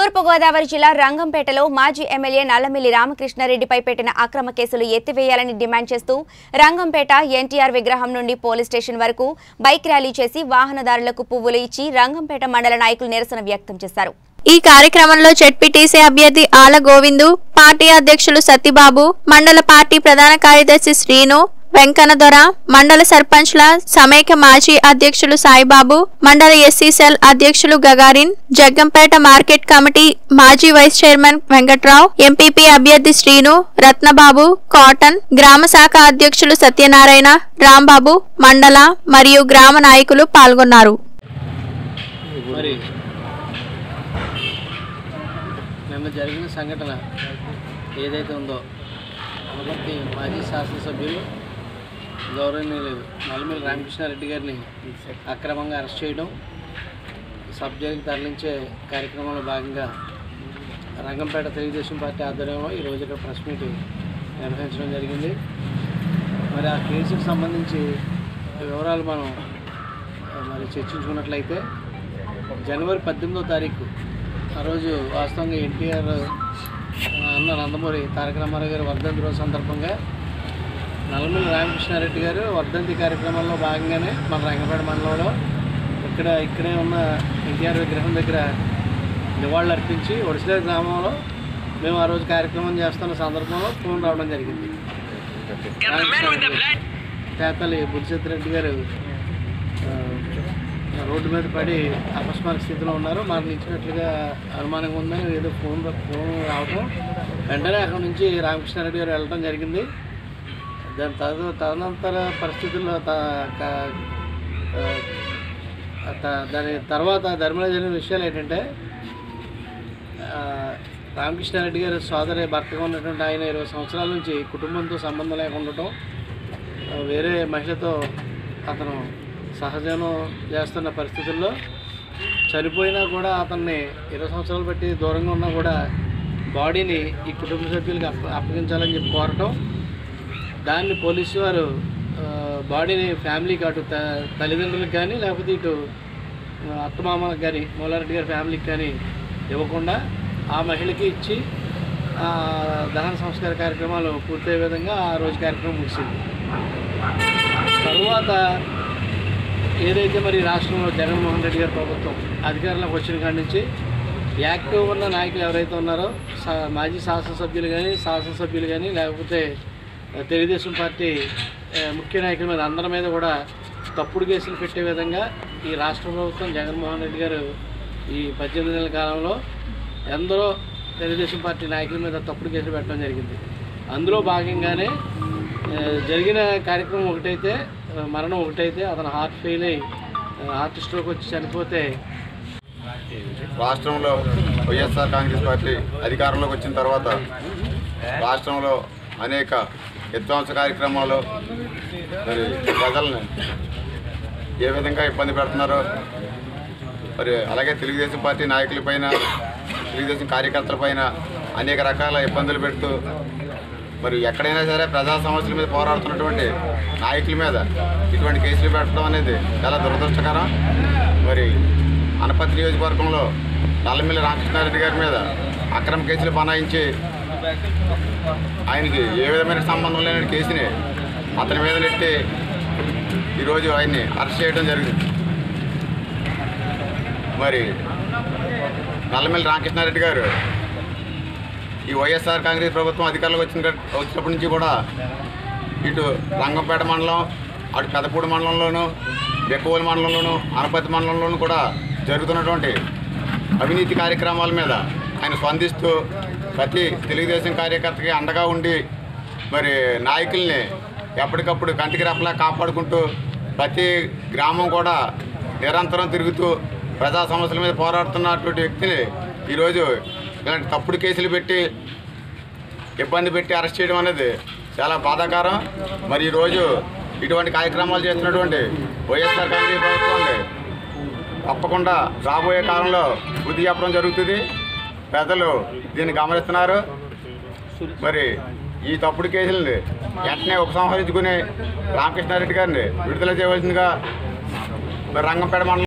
తూర్పుగోదావరి జిల్లా రంగంపేటలో మాజీ ఎమ్మెల్యే నల్లమిల్లి రామకృష్ణారెడ్డిపై పెట్టిన అక్రమ కేసులు ఎత్తివేయాలని డిమాండ్ చేస్తూ రంగంపేట ఎన్టీఆర్ విగ్రహం నుండి పోలీస్ స్టేషన్ వరకు బైక్ ర్యాలీ చేసి వాహనదారులకు పువ్వులు ఇచ్చి రంగంపేట మండల నాయకులు నిరసన వ్యక్తం చేశారు ఈ కార్యక్రమంలో జెడ్పీటీసీ అభ్యర్థి ఆల గోవిందు పార్టీ అధ్యక్షులు సత్యబాబు మండల పార్టీ ప్రధాన కార్యదర్శి శ్రీను వెంకన్నదొర మండల సర్పంచ్ల సమైక్య మాజీ అధ్యక్షులు సాయిబాబు మండల ఎస్సీ సెల్ అధ్యక్షులు గగారిన్ జగ్గంపేట మార్కెట్ కమిటీ మాజీ వైస్ చైర్మన్ వెంకట్రావు ఎంపీపీ అభ్యర్థి శ్రీను రత్నబాబు కాటన్ గ్రామ శాఖ అధ్యక్షులు సత్యనారాయణ రాంబాబు మండల మరియు గ్రామ నాయకులు పాల్గొన్నారు మరి నిన్న జరిగిన సంఘటన ఏదైతే ఉందో అనపర్తి మాజీ శాసనసభ్యులు గౌరవనీయులు నల్లమిల్లి రామకృష్ణారెడ్డి గారిని అక్రమంగా అరెస్ట్ చేయడం సబ్ జైలుకి తరలించే కార్యక్రమంలో భాగంగా రంగంపేట తెలుగుదేశం పార్టీ ఆధ్వర్యంలో ఈరోజు ఇక్కడ ప్రెస్ మీట్ నిర్వహించడం జరిగింది మరి ఆ కేసుకు సంబంధించి వివరాలు మనం ఆ, మరి చర్చించుకున్నట్లయితే జనవరి పద్దెనిమిదో తారీఖు ఆ రోజు వాస్తవంగా ఎన్టీఆర్ అన్న నందమూరి తారక రామారావు గారి వర్ధంతి రోజు సందర్భంగా నల్లమల్లి రామకృష్ణారెడ్డి గారు వర్ధంతి కార్యక్రమంలో భాగంగానే మన రంగపేట మండలంలో ఇక్కడ ఇక్కడే ఉన్న ఎన్టీఆర్ విగ్రహం దగ్గర నివాళులు అర్పించి ఒడిసిల గ్రామంలో మేము ఆ రోజు కార్యక్రమం చేస్తున్న సందర్భంలో ఫోన్ రావడం జరిగింది పేతలి బుద్ధిశెట్టి రెడ్డి గారు ఆ, రోడ్డు మీద పడి అపస్మారక స్థితిలో ఉన్నారు మరణించినట్లుగా అనుమానంగా ఉందని ఏదో ఫోన్ ఫోన్ రావటం వెంటనే అక్కడ నుంచి రామకృష్ణారెడ్డి గారు వెళ్ళడం జరిగింది దాని తద తదనంతర పరిస్థితుల్లో త- క- ఆ, త- దాని తర్వాత ధర్మలో జరిగిన విషయాలు ఏంటంటే ఆ, రామకృష్ణారెడ్డి గారి సోదరి భర్తగా ఉన్నటువంటి ఆయన ఇరవై సంవత్సరాల నుంచి కుటుంబంతో సంబంధం లేకుండా ఉండటం ఆ, వేరే మహిళతో అతను సహజనం చేస్తున్న పరిస్థితుల్లో చనిపోయినా కూడా అతన్ని ఇరవై సంవత్సరాలు బట్టి దూరంగా ఉన్నా కూడా బాడీని ఈ కుటుంబ సభ్యులకి అప్ప అప్పగించాలని చెప్పి కోరటం దాన్ని పోలీసు వారు ఆ, బాడీని ఫ్యామిలీకి అటు త తల్లిదండ్రులకు కానీ లేకపోతే ఇటు ఆ, అత్తమామలకు కానీ మూలారెడ్డి గారి ఫ్యామిలీకి కానీ ఇవ్వకుండా ఆ మహిళకి ఇచ్చి ఆ, దహన సంస్కార కార్యక్రమాలు పూర్తయ్యే విధంగా ఆ రోజు కార్యక్రమం ముగిసింది తరువాత ఏదైతే మరి రాష్ట్రంలో జగన్మోహన్ రెడ్డి గారి ప్రభుత్వం అధికారంలోకి వచ్చిన కాడి నుంచి యాక్టివ్ ఉన్న నాయకులు ఎవరైతే ఉన్నారో సా- మాజీ శాసనసభ్యులు కానీ శాసనసభ్యులు కానీ లేకపోతే ఆ, తెలుగుదేశం పార్టీ ఆ, ముఖ్య నాయకుల మీద అందరి మీద కూడా తప్పుడు కేసులు పెట్టే విధంగా ఈ రాష్ట్ర ప్రభుత్వం జగన్మోహన్ రెడ్డి గారు ఈ పద్దెనిమిది నెలల కాలంలో ఎందరో తెలుగుదేశం పార్టీ నాయకుల మీద తప్పుడు కేసులు పెట్టడం జరిగింది అందులో భాగంగానే ఆ, జరిగిన కార్యక్రమం ఒకటైతే ఆ, మరణం ఒకటైతే అతను హార్ట్ ఫెయిల్ అయ్యి ఆ, హార్ట్ స్ట్రోక్ వచ్చి చనిపోతే రాష్ట్రంలో వైఎస్ఆర్ కాంగ్రెస్ పార్టీ అధికారంలోకి వచ్చిన తర్వాత రాష్ట్రంలో అనేక విధ్వంస కార్యక్రమాలు మరి ప్రజల్ని ఏ విధంగా ఇబ్బంది పెడుతున్నారో మరి అలాగే తెలుగుదేశం పార్టీ నాయకులపైన తెలుగుదేశం కార్యకర్తలపైన అనేక రకాల ఇబ్బందులు పెడుతూ మరి ఎక్కడైనా సరే ప్రజా సమస్యల మీద పోరాడుతున్నటువంటి నాయకుల మీద ఇటువంటి కేసులు పెట్టడం అనేది చాలా దురదృష్టకరం మరి అనపతి నియోజకవర్గంలో నల్లమిల్లి రామకృష్ణారెడ్డి గారి మీద అక్రమ కేసులు బనాయించి ఆయనకి ఏ విధమైన సంబంధం లేని కేసుని అతని మీద నెట్టి ఈరోజు ఆయన్ని అరెస్ట్ చేయడం జరిగింది మరి నల్లమిల్లి రామకృష్ణారెడ్డి గారు ఈ వైఎస్ఆర్ కాంగ్రెస్ ప్రభుత్వం అధికారంలోకి వచ్చిన వచ్చినప్పటి నుంచి కూడా ఇటు రంగంపేట మండలం అటు పెదపూడి మండలంలోను బెక్కవోలు మండలంలోను అనపతి మండలంలోను కూడా జరుగుతున్నటువంటి అవినీతి కార్యక్రమాల మీద ఆయన స్పందిస్తూ ప్రతి తెలుగుదేశం కార్యకర్తకి అండగా ఉండి మరి నాయకుల్ని ఎప్పటికప్పుడు కంటికి రెప్పలా కాపాడుకుంటూ ప్రతి గ్రామం కూడా నిరంతరం తిరుగుతూ ప్రజా సమస్యల మీద పోరాడుతున్నటువంటి వ్యక్తిని ఈరోజు ఇలాంటి తప్పుడు కేసులు పెట్టి ఇబ్బంది పెట్టి అరెస్ట్ చేయడం అనేది చాలా బాధాకరం మరి ఈరోజు ఇటువంటి కార్యక్రమాలు చేస్తున్నటువంటి వైఎస్ఆర్ కాంగ్రెస్ ప్రభుత్వాన్ని తప్పకుండా రాబోయే కాలంలో బుద్ధి చెప్పడం జరుగుతుంది ప్రజలు దీన్ని గమనిస్తున్నారు మరి ఈ తప్పుడు కేసుల్ని వెంటనే ఉపసంహరించుకుని రామకృష్ణారెడ్డి గారిని విడుదల చేయవలసిందిగా మరి రంగంపేట మండలం